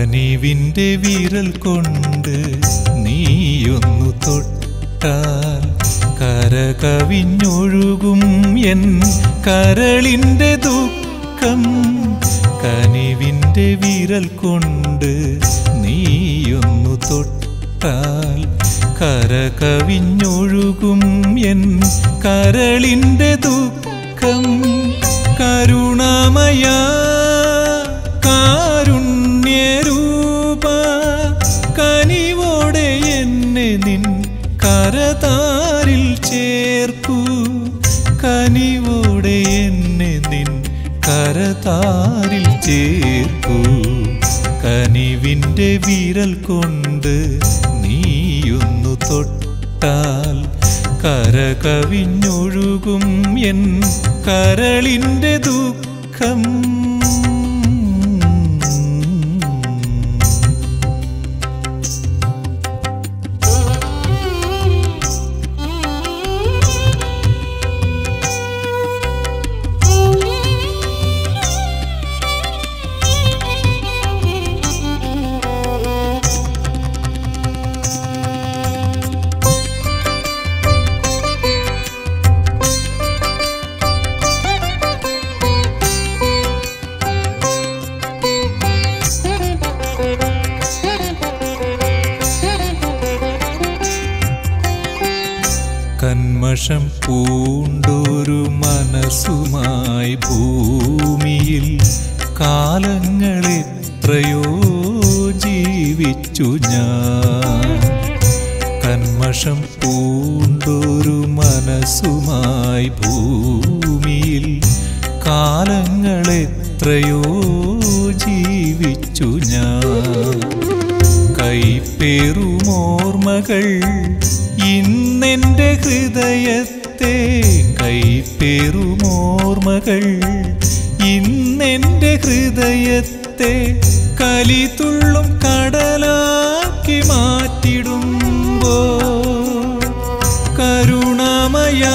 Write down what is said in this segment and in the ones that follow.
കനിവിൻ്റെ വിരൽ കൊണ്ട് നീയൊന്നു തൊട്ടാൽ കരകവിഞ്ഞൊഴുകും എൻ കരളിൻ്റെ ദുഃഖം കനിവിൻ്റെ വിരൽ കൊണ്ട് നീയൊന്നു തൊട്ടാൽ കരകവിഞ്ഞൊഴുകും എൻ കരളിൻ്റെ ദുഃഖം കരുണാമയ കാരുണ്യരൂപ കനിവോടെ എന്നെ നിൻ കരതാരിൽ ചേർക്കൂ കനിവോടെ എന്നെ നിൻ കരതാരിൽ ചേർക്കൂ കനിവിൻ്റെ വിരൽ കൊണ്ട് നീയൊന്നു തൊട്ടാൽ കരകവിഞ്ഞൊഴുകും എൻ കരളിൻ്റെ ദുഃഖം കന്മഷം പൂണ്ടൊരു മനസ്സുമായി ഭൂമിയിൽ കാലങ്ങൾ എത്രയോ ജീവിച്ചു ഞാൻ കന്മഷം പൂണ്ടൊരു മനസ്സുമായി ഭൂമിയിൽ കാലങ്ങൾ എത്രയോ ജീവിച്ചു ഞാൻ കൈപ്പേറുമോർമ്മകൾ ഇന്നെൻ്റെ ഹൃദയത്തെ കൈപ്പേറുമോർമ്മകൾ ഇന്നെൻ്റെ ഹൃദയത്തെ കലിതുള്ളും കടലാക്കി മാറ്റിടുമ്പോ കരുണാമയ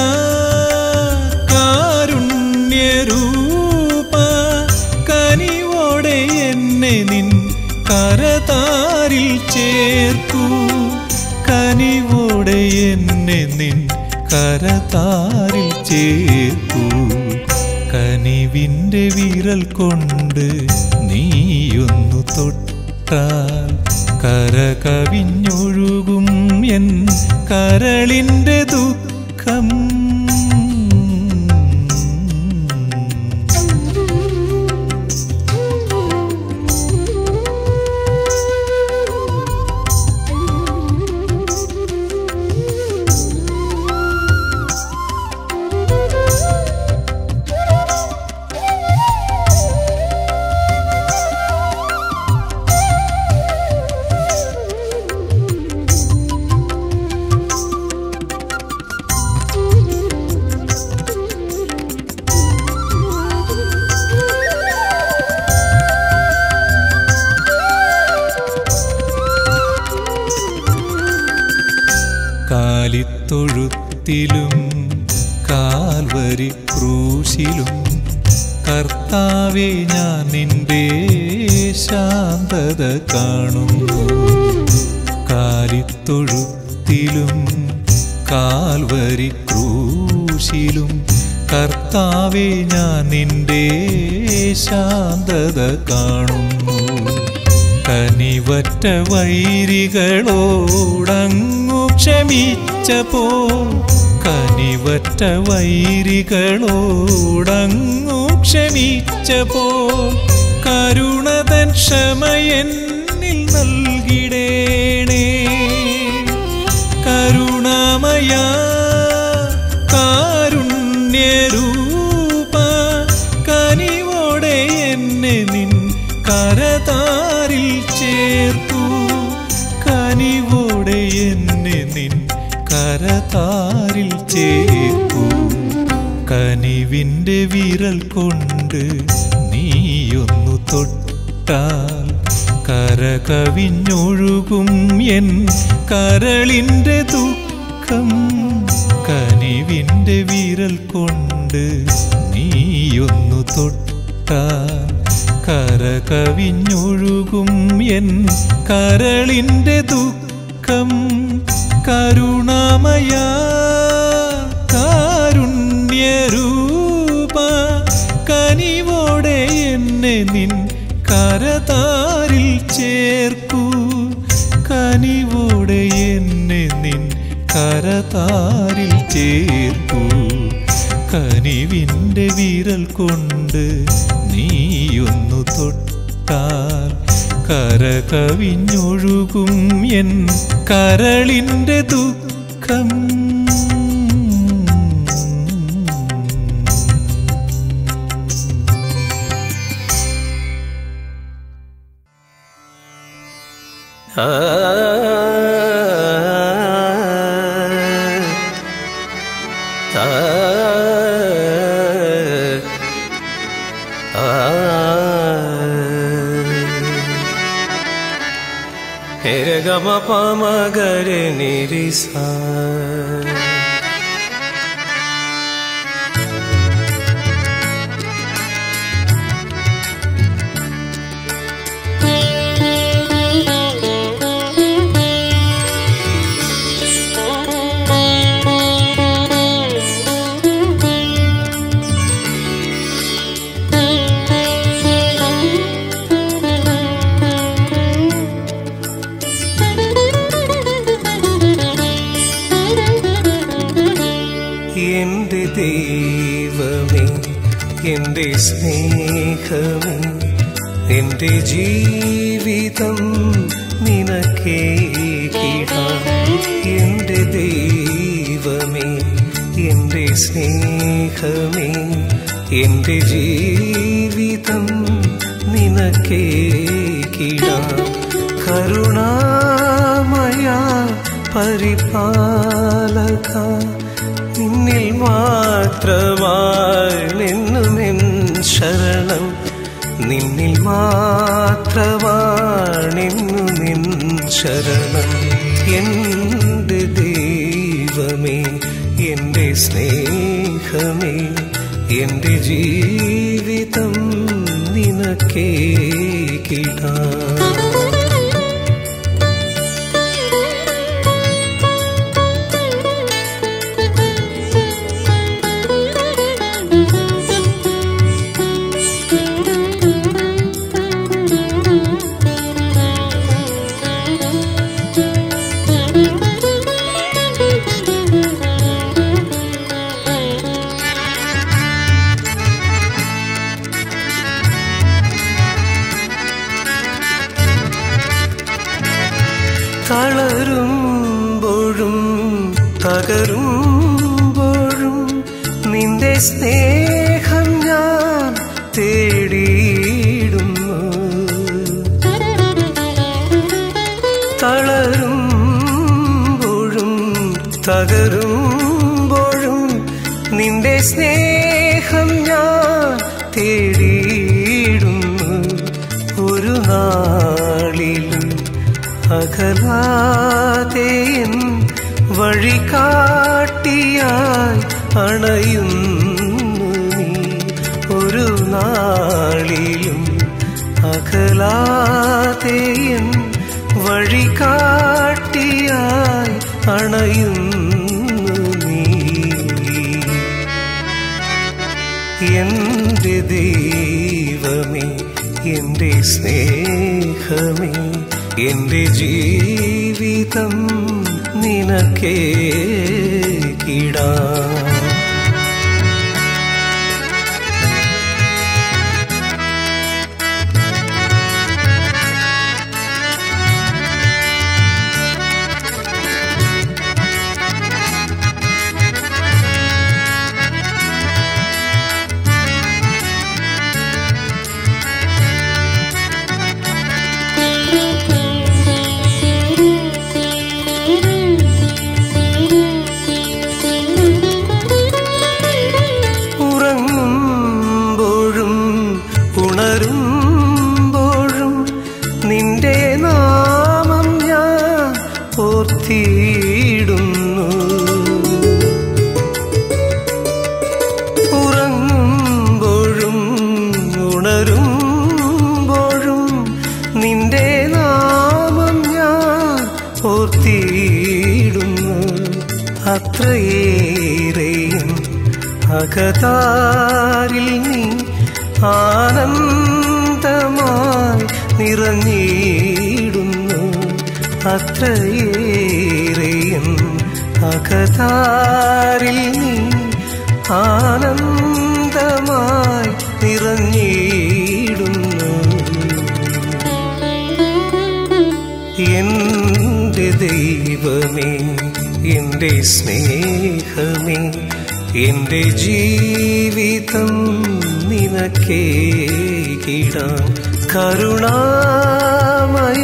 കാരുണ്യരൂപ കനിവോടെ എന്നെ നിൻ കരതാരിൽ ചേർക്കൂ കനിവോടെ എന്നെ നിൻ കരതാരിൽ ചേർക്കൂ കനിവിൻ്റെ വിരൽ കൊണ്ട് നീയൊന്നു തൊട്ടാൽ കരകവിഞ്ഞൊഴുകും എൻ കരളിൻ്റെ ദുഃഖം കാലിത്തൊഴുത്തിലും കാൽവരി ക്രൂശിലും കർത്താവെ ഞാൻ നിന്റെ ശാന്തത കാണുന്നു കാലിത്തൊഴുത്തിലും കാൽവരി ക്രൂശിലും കർത്താവെ ഞാൻ നിന്റെ ശാന്തത കാണുന്നു കനിവറ്റ വൈരികളോടങ്ങു ക്ഷമിച്ചപ്പോ കനിവറ്റ വൈരികളോടങ്ങു ക്ഷമിച്ചപ്പോ കരുണതൻ ക്ഷമയെന്നിൽ നൽകിടേണേ കരുണാമയ കാരുണ്യരൂപ കനിവോടെ എന്നെ നിൻ കരതാരിൽ ചേർക്കൂ കനിവോടെ എന്നെ നിൻ കരതാരിൽ ചേർക്കൂ കനിവിൻ്റെ വിരൽ കൊണ്ട് നീയൊന്നു തൊട്ടാൽ കരകവിഞ്ഞൊഴുകും എൻ കരളിൻ്റെ ദുഃഖം കനിവിൻ്റെ വിരൽ കൊണ്ട് നീയൊന്നു തൊട്ടാൽ കരകവിഞ്ഞൊഴുകും എൻ കരളിൻ്റെ ദുഃഖം കരുണാമയ കാരുണ്യരൂപ കനിവോടെ എന്നെ നിൻ കരതാരിൽ ചേർക്കൂ കനിവോടെ എന്നെ നിൻ കരതാരിൽ ചേർക്കൂ കനിവിൻ്റെ വിരൽ കൊണ്ട് നീയൊന്നു തൊട്ടാൽ കരകവിഞ്ഞൊഴുകും എൻ കരളിൻ്റെ ദുഃഖം ഗമ പമഗരെ നിരിസ എന്റെ ദൈവമേ എന്റെ സ്നേഹമേ എന്റെ ജീവിതം നിനക്കേകിടാം എന്റെ ദൈവമേ എന്റെ സ്നേഹമേ എന്റെ ജീവിതം നിനക്കേകിടാം കരുണാമയ പരിപാലക നിന്നിൽ മാത്രമായി നിന്നുമെൻ ശരണം നിന്നിൽ മാത്രമാണെന്നുമെൻ ശരണം എൻ്റെ ദൈവമേ എൻ്റെ സ്നേഹമേ എൻ്റെ ജീവിതം നിനക്കേ കിടാ തളരുമ്പോഴും തകരുമ്പോഴും നിന്റെ സ്നേഹം ഞാൻ തേടിയിടുന്നു തളരുമ്പോഴും തകരുമ്പോഴും നിന്റെ സ്നേഹം ഞാൻ തേടിയിടുന്നു ഒരു നാളിലും അകലാതെ എൻ വഴികാട്ടിയായി അണയുന്നു നീ ഒരു നാളിലും അകലാതെ എൻ വഴികാട്ടിയായി അണയുന്നു നീ എന്റെ ദൈവമേ എന്റെ സ്നേഹമേ എന്റെ ജീവിതം നിനക്കേ കിടാ ഉറങ്ങുമ്പോഴും ഉണരുമ്പോഴും നിന്റെ നാമം ഞാൻ ഓർത്തിയിടുന്നു ഉറങ്ങുമ്പോഴും ഉണരുമ്പോഴും ഓർത്തിയിടുന്നു അത്രയേറെയും അകതാരിൽ നീ ആനന്ദമായി നിറഞ്ഞിടുന്നു അത്രയേറെയും അകതാരിൽ നീ ആനന്ദമായി നിറഞ്ഞിടുന്നു എന്റെ ദൈവമേ എന്റെ സ്നേഹമേ എന്റെ ജീവിതം നിനക്കേകിടാൻ കരുണാമയ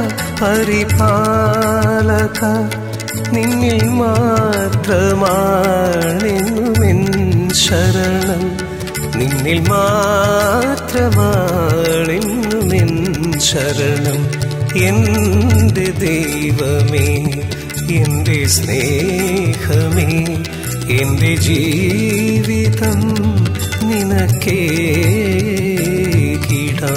പരിപാലക നിന്നിൽ മാത്രമാണെന്നുമെൻ ശരണം നിന്നിൽ മാത്രമാണെന്നുമെൻ ശരണം എന്റെ ദൈവമേ എന്റെ സ്നേഹമേ എന്റെ ജീവിതം നിനക്കേ കിടാ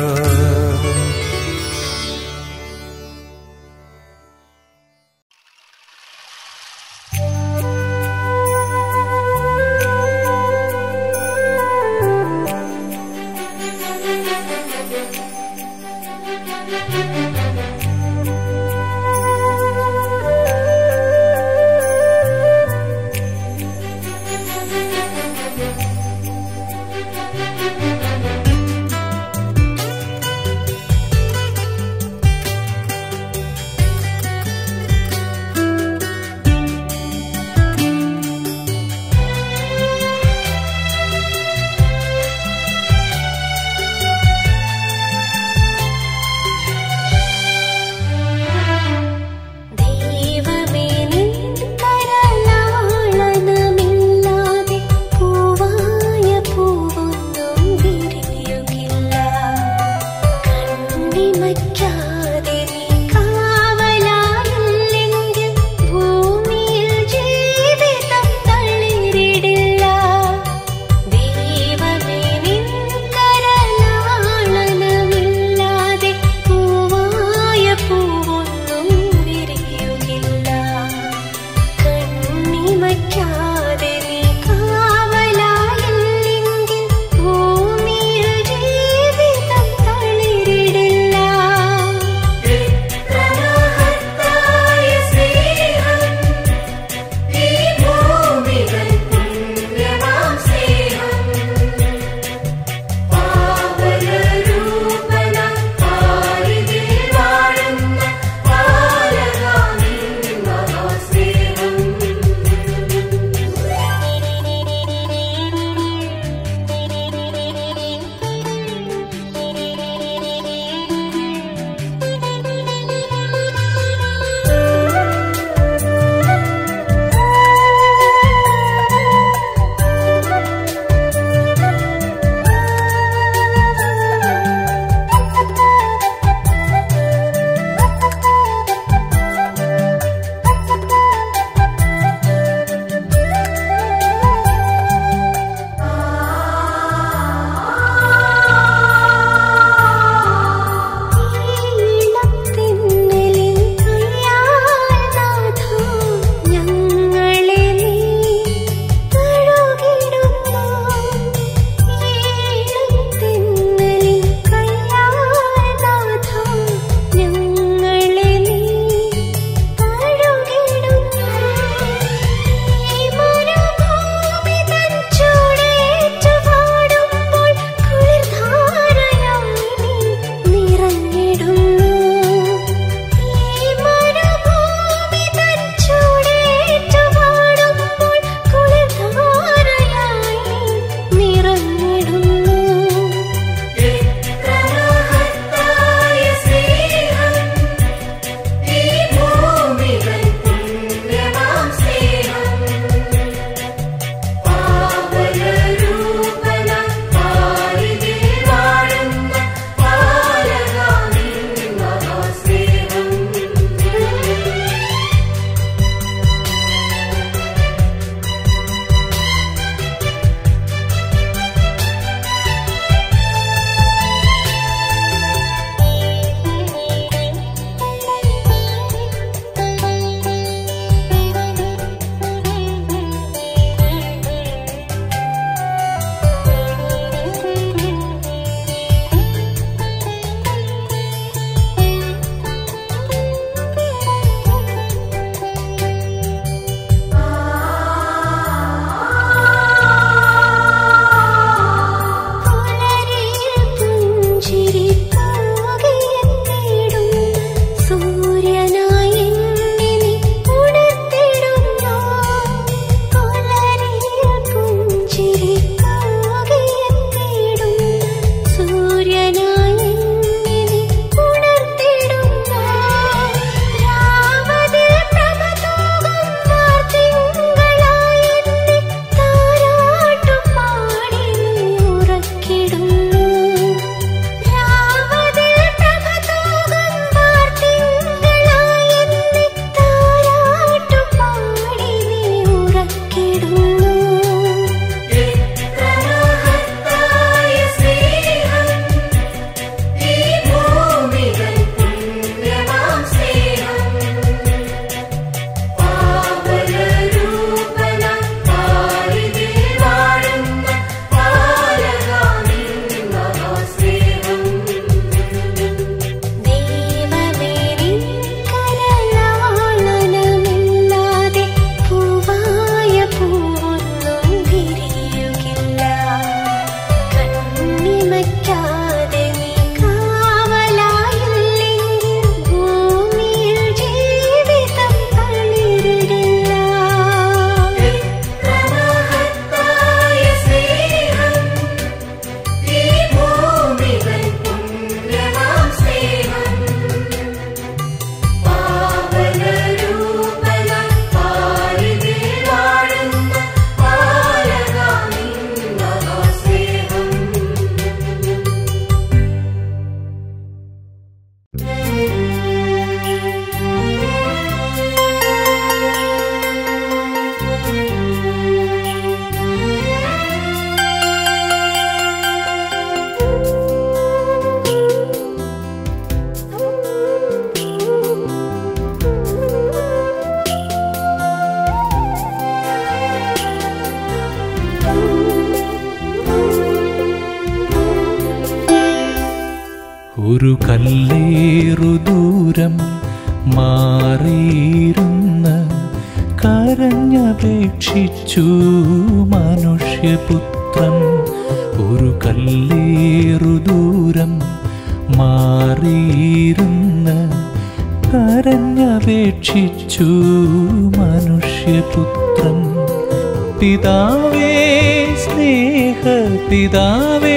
ഒരു കല്ലേറു ദൂരം മാറിയിരുന്ന് കരഞ്ഞപേക്ഷിച്ചു മനുഷ്യപുത്രൻ ഒരു കല്ലേറു ദൂരം മാറിയിരുന്ന് കരഞ്ഞപേക്ഷിച്ചു മനുഷ്യപുത്രൻ പിതാവേ സ്നേഹ പിതാവേ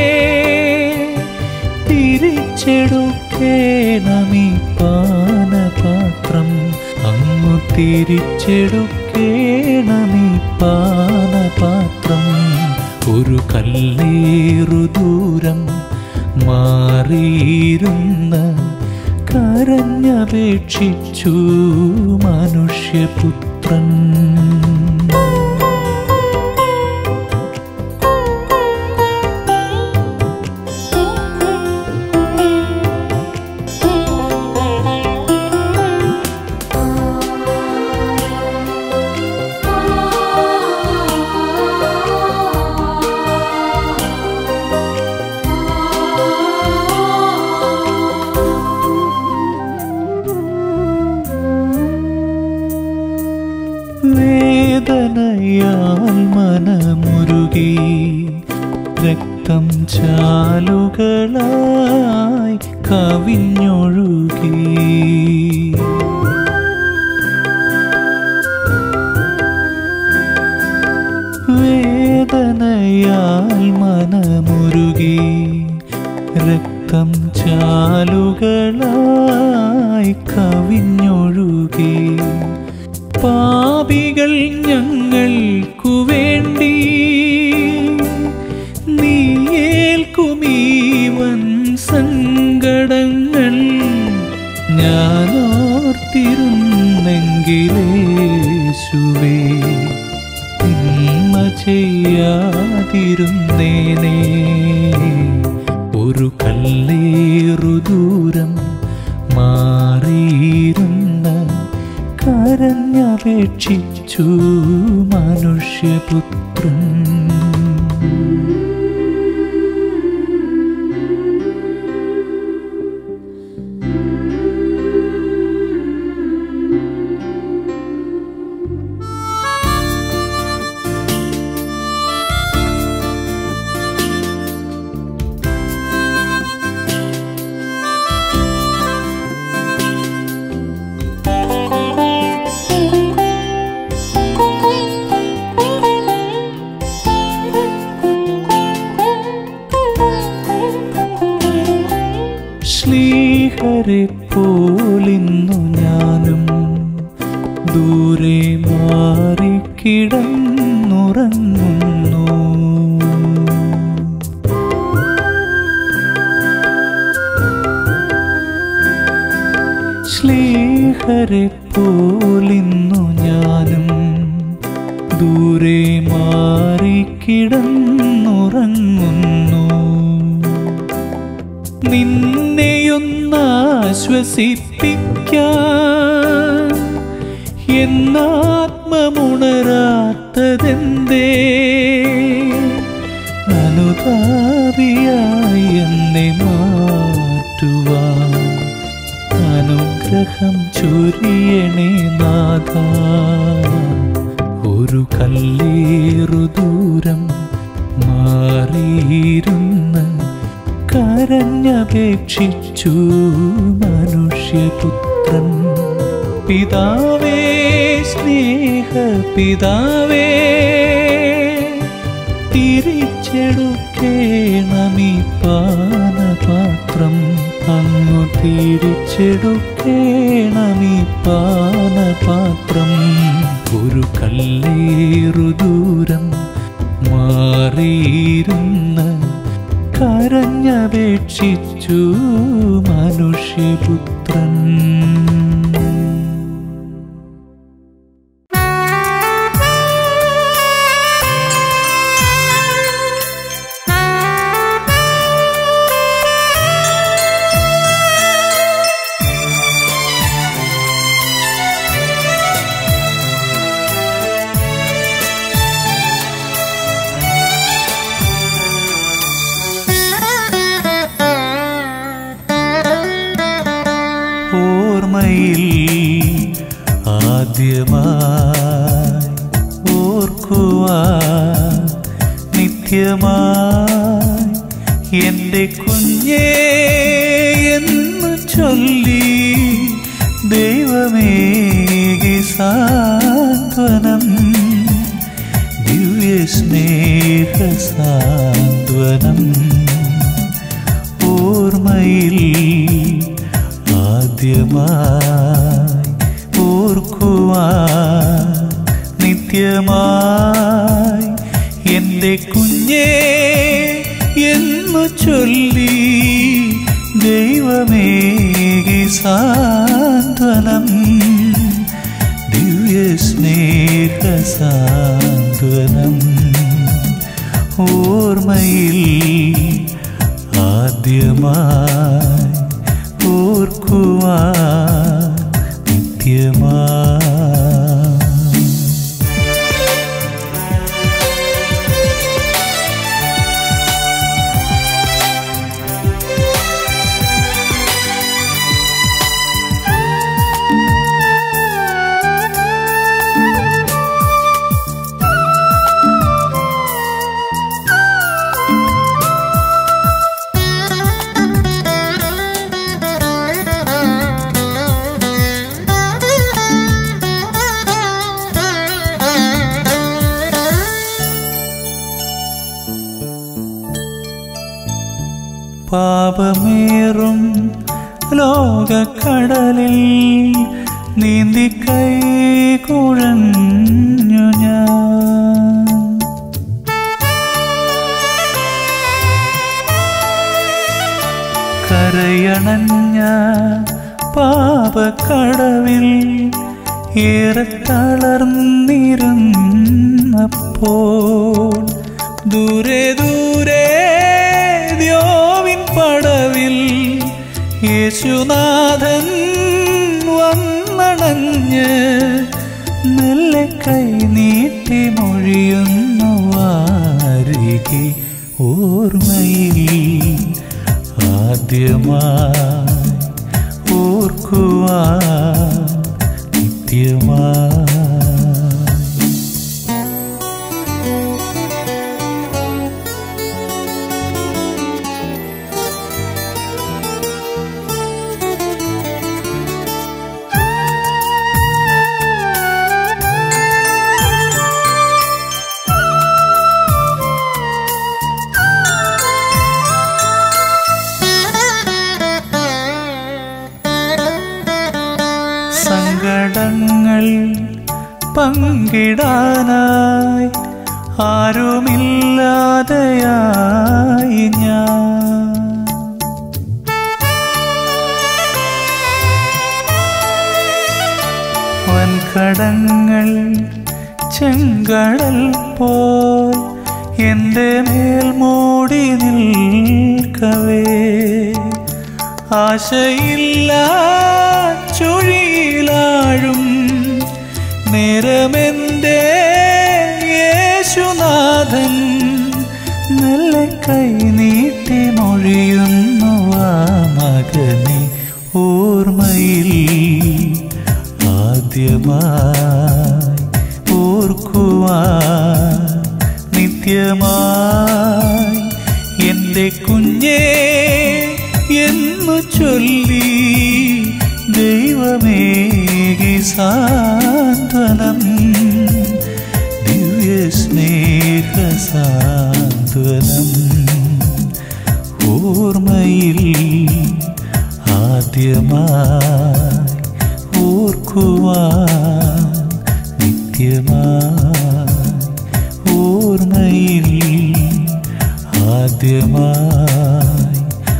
തിരിച്ചെടുക്കേണമീ പാനപാത്രം അങ്ങു തിരിച്ചെടുക്കേണമീ പാനപാത്രം ഒരു കല്ലേറു ദൂരം മാറിയിരുന്ന് കരഞ്ഞപേക്ഷിച്ചു മനുഷ്യപുത്രൻ വേദനയാൽ മനമുരുകി രക്തം ചാലുകളായി കവിഞ്ഞൊഴുകി വേദനയാൽ മനമുരുകി രക്തം ചാലുകളായി കവിഞ്ഞൊഴുകി പാപികൾ ഞങ്ങൾക്കു വേണ്ടി നീയേൽക്കുമീവൻ സങ്കടങ്ങൾ ഞാനോർത്തിരുന്നെങ്കിലേശുവേ തിന്മ ചെയ്യാതിരുന്നേനേ ഒരു കല്ലേറു ദൂരം മാറിയിരുന്ന കരഞ്ഞപേക്ഷിച്ചു മനുഷ്യപുത്രൻ ശ്ലീഹരെ പോലിന്നു ഞാനും ദൂരെ മാറിക്കിടന്നുറങ്ങുന്നു ശ്ലീഹരെ പോലിന്നു ഞാനും ദൂരെ മാറിക്കിടന്നുറങ്ങുന്നു നിന്നെയൊന്നാശ്വസിപ്പിക്കാൻ എന്നാത്മമുണരാത്തതെന്തേ അനുതാപിയായി എന്നെ മാറ്റുവാൻ അനുഗ്രഹം ചൊരിയണേ നാഥ ഒരു കല്ലേറു ദൂരം മാറിയിരുന്ന് കരഞ്ഞപേക്ഷിച്ചു മനുഷ്യപുത്രൻ പിതാവേ സ്നേഹ പിതാവേ തിരിച്ചെടുക്കേണമീ പാനപാത്രം അങ്ങു തിരിച്ചെടുക്കേണമീ പാനപാത്രം ഒരു കല്ലേറു ദൂരം മാറിയിരുന്ന് കരഞ്ഞപേക്ഷിച്ചു മനുഷ്യപുത്രൻ Thank you. ഓർമ്മയിൽ ആദ്യമായി ഓർക്കുവാൻ നിത്യമായി എൻ്റെ കുഞ്ഞേ എന്ന് ചൊല്ലി ദൈവമേകി സാന്ത്വനം ദിവ്യസ്നേഹ സാന്ത്വനം ഓർമ്മയിൽ ആദ്യമായി ഓർക്കുവാൻ നിത്യമായി എൻ്റെ കുഞ്ഞേ എന്നു ചൊല്ലി ദൈവമേകി സാന്ത്വനം ദിവ്യസ്നേഹ സാന്ത്വനം ഓർമ്മയിൽ ആദ്യമായി ഓർക്കുവാൻ നിത്യമായി പാപമേറും ലോകക്കടലിൽ നീന്തി കൈ കുഴഞ്ഞു ഞാൻ കരയണഞ്ഞ പാപക്കടവിൽ ഏറെ തളർന്നിരുന്നപ്പോൾ ദൂരെ ദൂരെ ദ്യോവിൻ പടവിൽ യേശുനാഥൻ വന്നണഞ്ഞ് മെല്ലെ കൈ നീട്ടി മൊഴിയുന്നു വാരികെ ഓർമ്മയിൽ ആദ്യമായി ഓർക്കുവാൻ നിത്യമായി സങ്കടങ്ങൾ പങ്കിടാനായി ആരുമില്ലാതെയായി ഞാൻ വൻകടങ്ങൾ ചെങ്കടൽ പോൽ എൻ്റെ മേൽ മൂടി നിൽക്കവേ ആശയില്ല ചുഴിയിലാഴും നേരമെൻ്റെ യേശുനാഥൻ നല്ല കൈ നീട്ടി മൊഴിയുന്നു ആ മകനെ ഓർമ്മയിൽ ആദ്യമായി ഓർക്കുവാൻ നിത്യമായി എൻ്റെ കുഞ്ഞേ എന്നു ചൊല്ലി ദൈവമേകി സാന്ത്വനം ദിവ്യസ്നേഹ സാന്ത്വനം ഓർമ്മയിൽ ആദ്യമായി ഓർക്കുവാൻ നിത്യമായി ഓർമ്മയിൽ ആദ്യമായി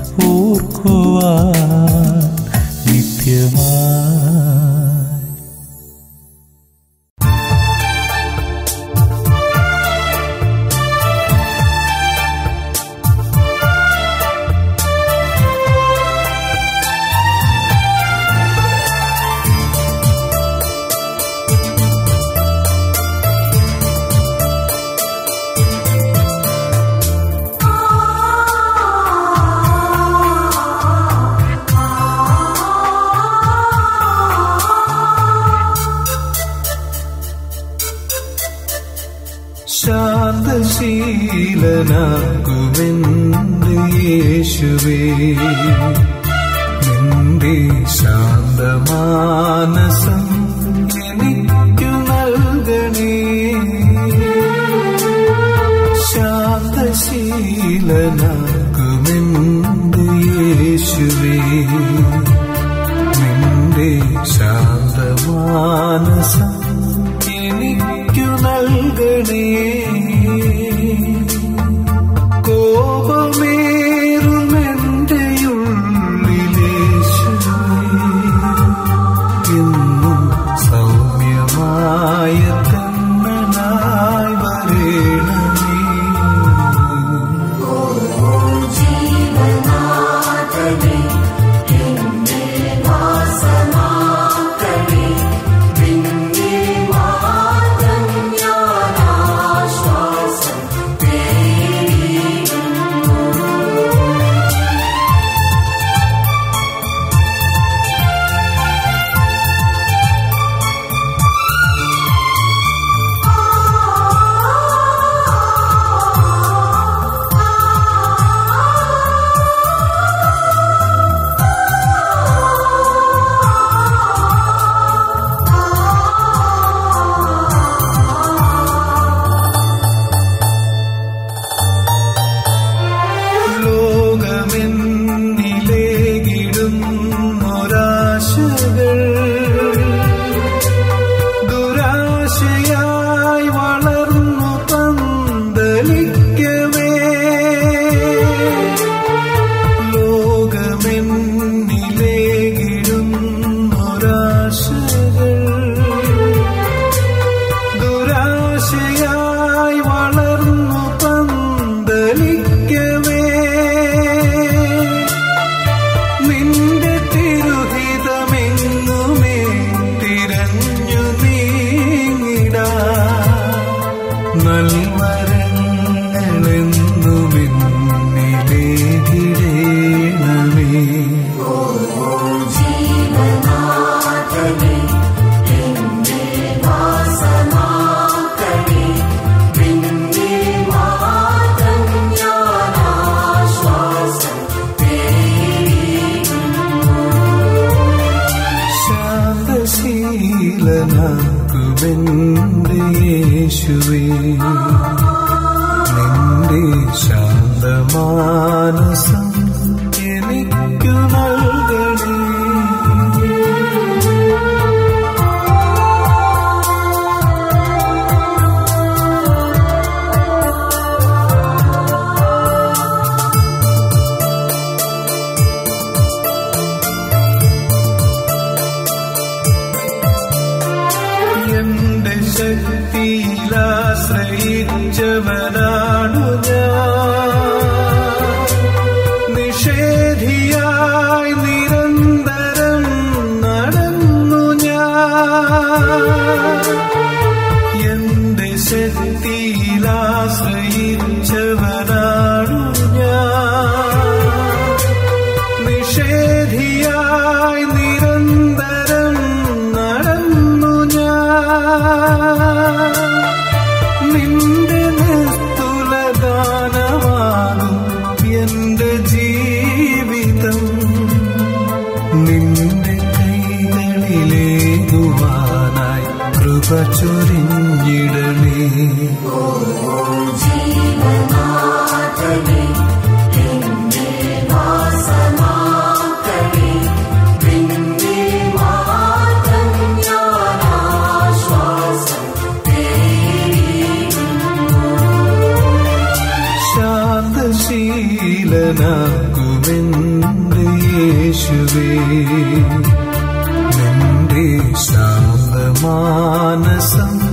ഓർക്കുവാൻ നിത്യമായി ആ ശാന്തശീലനാകുമെന്റെ യേശുവേ നിന്റെ ശാന്തമാനസം എനിക്കു നൽകണേ ശാന്തശീലനാകുമെന്റെ യേശുവേ നിന്റെ ശാന്തമാനസം എനിക്കു നൽകണേ കോപമേറുമെന്റെ ഉള്ളിലേശുവേ എന്നും സൗമ്യമായ കണ്ണനായി വരേണമേ ലോകമെന്നിലേകിടും ഒരാശകൾ ദുരാശയായി വളർന്നു പന്തലിക്കവേ ലോകമെന്നിലേകിടും ഒരാശകൾ ദുരാശയായി വളർന്നു പന്തലിക്കവേ നിന്റെ തിരുഹിതമെങ്ങുമേ തിരഞ്ഞു നീങ്ങിടാ നൽവരങ്ങളെന്നുമെന്നിലേകിടേണമേ ശാന്തശീലനാക്കുമെന്റെ യേശുവേ നിന്റെ ശാന്തമാനസം എനിക്കു നൽകണേ എന്റെ ശക്തിയിലാശ്രയിച്ചവനാണു ഞാൻ നിഷേധിയായി നിരന്തരം നടന്നു ഞാൻ എന്റെ ശക്തിയിലാശ്രയിച്ചവനാണു ഞാൻ നിഷേധിയായി നിരന്തരം നടന്നു ഞാൻ നിന്റെ നിസ്തുലദാനമാകും എന്റെ ജീവിതം നിന്റെ കൈകളിലേകുവാനായി കൃപ ചൊരിഞ്ഞിടണേ ശാന്തശീലനാക്കുമെന്റെ യേശുവേ നിന്റെ ശാന്തമാനസം